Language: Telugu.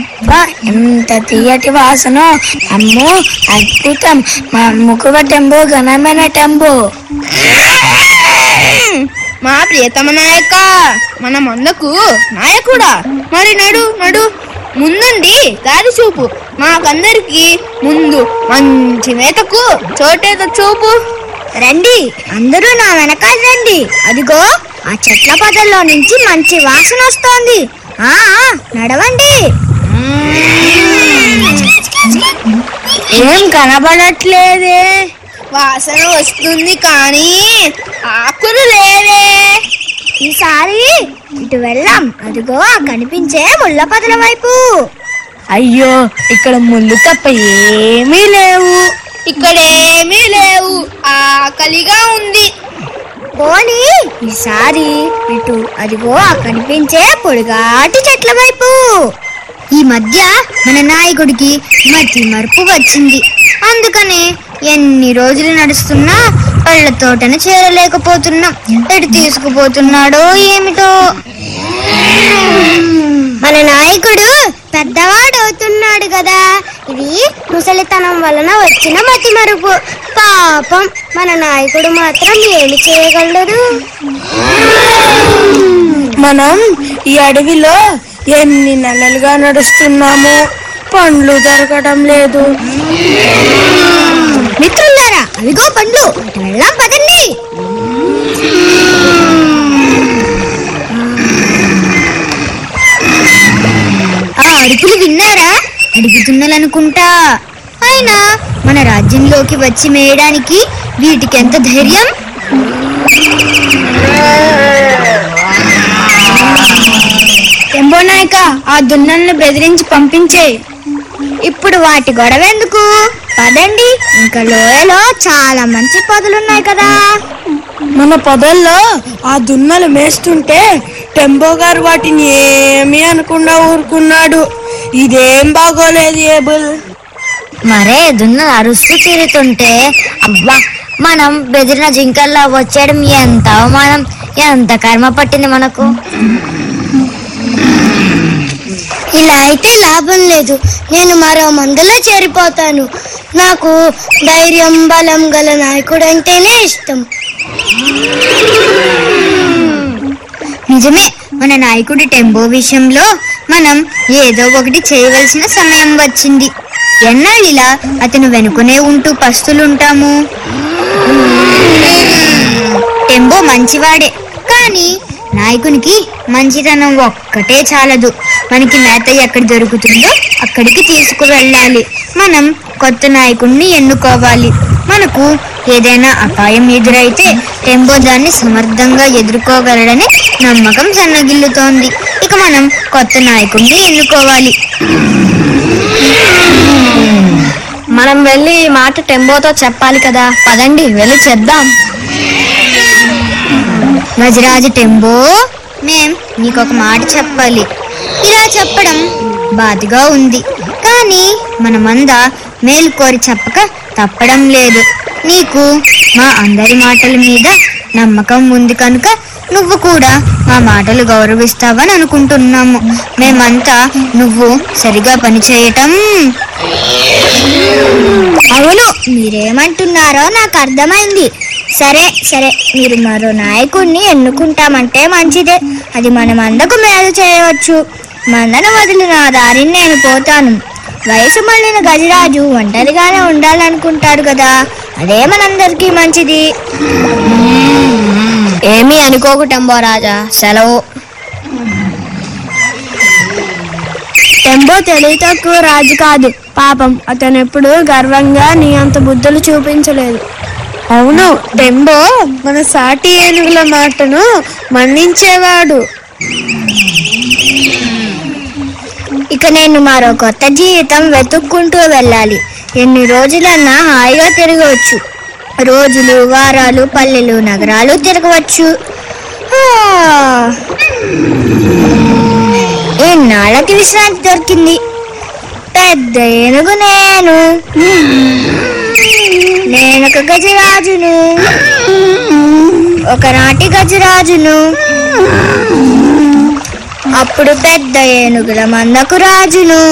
బా ఎంత తీయటి వాసన అమ్మో అద్భుతం మా ముకువ టెంబో ఘనమైన టెంబో మా ప్రియతమ నాయక మన మందకు నాయకుడా మరి నడు నడు ముందుండి దారి చూపు మాకందరికి ముందు మంచి మేతకు చోటేత చూపు రండి అందరూ నా వెనకాల రండి అదిగో ఆ చెట్ల పొదల్లో నుంచి మంచి వాసన వస్తోంది ఆ ఆ, నడవండి ఏం కనబడట్లేదే వాసన వస్తుంది కానీ ఆకులు లేవే ఈసారి ఇటు వెళ్ళాం అదిగో ఆ కనిపించే ముళ్ళ పొదల వైపు అయ్యో ఇక్కడ ముళ్ళు తప్ప ఏమీ లేవు ఇక్కడేమీ లేవు ఆకలిగా ఉంది పోనీ ఈసారి ఇటు అదిగో ఆ కనిపించే పొడిగాటి చెట్ల వైపు ఈ మధ్య మన నాయకుడికి మతి మరుపు వచ్చింది అందుకనే ఎన్ని రోజులు నడుస్తున్నా పళ్ళ తోటను చేరలేకపోతున్నాం ఎటు తీసుకుపోతున్నాడో ఏమిటో మన నాయకుడు పెద్దవాడు అవుతున్నాడు కదా ఇది ముసలితనం వలన వచ్చిన మతి మరుపు పాపం మన నాయకుడు మాత్రం ఏమి చేయగలడు మనం ఈ అడవిలో ఎన్ని నెలలుగా నడుస్తున్నాము పండ్లు దొరకడం లేదు మిత్రులారా అవిగో పండ్లు అటు వెళ్దాం పదండి ఆ అరుపులు విన్నారా అడుగుతున్నాలనుకుంటా అయినా మన రాజ్యంలోకి వచ్చి మేయడానికి వీటికి ఎంత ధైర్యం ఎంబో నాయక ఆ దున్నల్ని బెదిరించి పంపించే ఇప్పుడు వాటి గొడవ ఎందుకు పదండి ఇంకా లోయలో చాలా మంచి పొదలున్నాయి కదా మన పొదల్లో ఆ దున్నలు మేస్తుంటే టెంబో గారు వాటిని ఏమీ అనకుండా ఊరుకున్నాడు ఇదేం బాగోలేదు ఏబుల్ మరే దున్న అరుస్తూ తిరుగుతుంటే అబ్బా మనం బెదిరిన జింకల్లా వచ్చేయడం ఎంత అవమానం ఎంత కర్మ పట్టింది మనకు ఇలా అయితే లాభం లేదు నేను మరో మందులో చేరిపోతాను నాకు ధైర్యం బలం గల నాయకుడు అంటేనే ఇష్టం నిజమే మన నాయకుడి టెంపో విషయంలో మనం ఏదో ఒకటి చేయవలసిన సమయం వచ్చింది ఎన్నాళ్ళిలా అతను వెనుకనే ఉంటూ పస్తులుంటాము టెంబో మంచివాడే కానీ నాయకునికి మంచితనం ఒక్కటే చాలదు మనకి మేత ఎక్కడ దొరుకుతుందో అక్కడికి తీసుకువెళ్ళాలి మనం కొత్త నాయకుడిని ఎన్నుకోవాలి మనకు ఏదైనా అపాయం ఎదురైతే టెంబో దాన్ని సమర్థంగా ఎదుర్కోగలడని నమ్మకం సన్నగిల్లుతోంది ఇక మనం కొత్త నాయకుడిని ఎన్నుకోవాలి మనం వెళ్ళి ఈ మాట టెంబోతో చెప్పాలి కదా పదండి వెళ్ళి చెప్దాం గజరాజు టెంబో మేం నీకొక మాట చెప్పాలి ఇలా చెప్పడం బాధగా ఉంది కానీ మనమంద మేలు కోరి చెప్పక తప్పడం లేదు నీకు మా అందరి మాటల మీద నమ్మకం ఉంది కనుక నువ్వు కూడా మా మాటలు గౌరవిస్తావని అనుకుంటున్నాము మేమంతా నువ్వు సరిగా పనిచేయటం అవును మీరేమంటున్నారో నాకు అర్థమైంది సరే సరే మీరు మరో నాయకుడిని ఎన్నుకుంటామంటే మంచిదే అది మన మందకు మేలు చేయవచ్చు మందను వదిలి నా దారిని నేను పోతాను వయసు మళ్ళిన గజరాజు ఒంటరిగానే ఉండాలనుకుంటాడు కదా అదే మనందరికీ మంచిది ఏమీ అనుకోకు టెంబో రాజా సెలవు టెంబో తెలివి తక్కువ రాజు కాదు పాపం అతను ఎప్పుడు గర్వంగా నీ అంత బుద్ధులు చూపించలేదు అవును టెంబో మన సాటి ఏనుగుల మాటను మన్నించేవాడు ఇక నేను మరో కొత్త జీవితం వెతుక్కుంటూ వెళ్ళాలి ఎన్ని రోజులన్నా హాయిగా తిరగవచ్చు రోజులు వారాలు పల్లెలు నగరాలు తిరగవచ్చు ఆ, ఎన్నాళ్ళకి విశ్రాంతి దొరికింది పెద్ద ఏనుగు నేను నేనొక గజరాజును ఒకనాటి గజరాజును అప్పుడు పెద్ద ఏనుగుల మందకు రాజును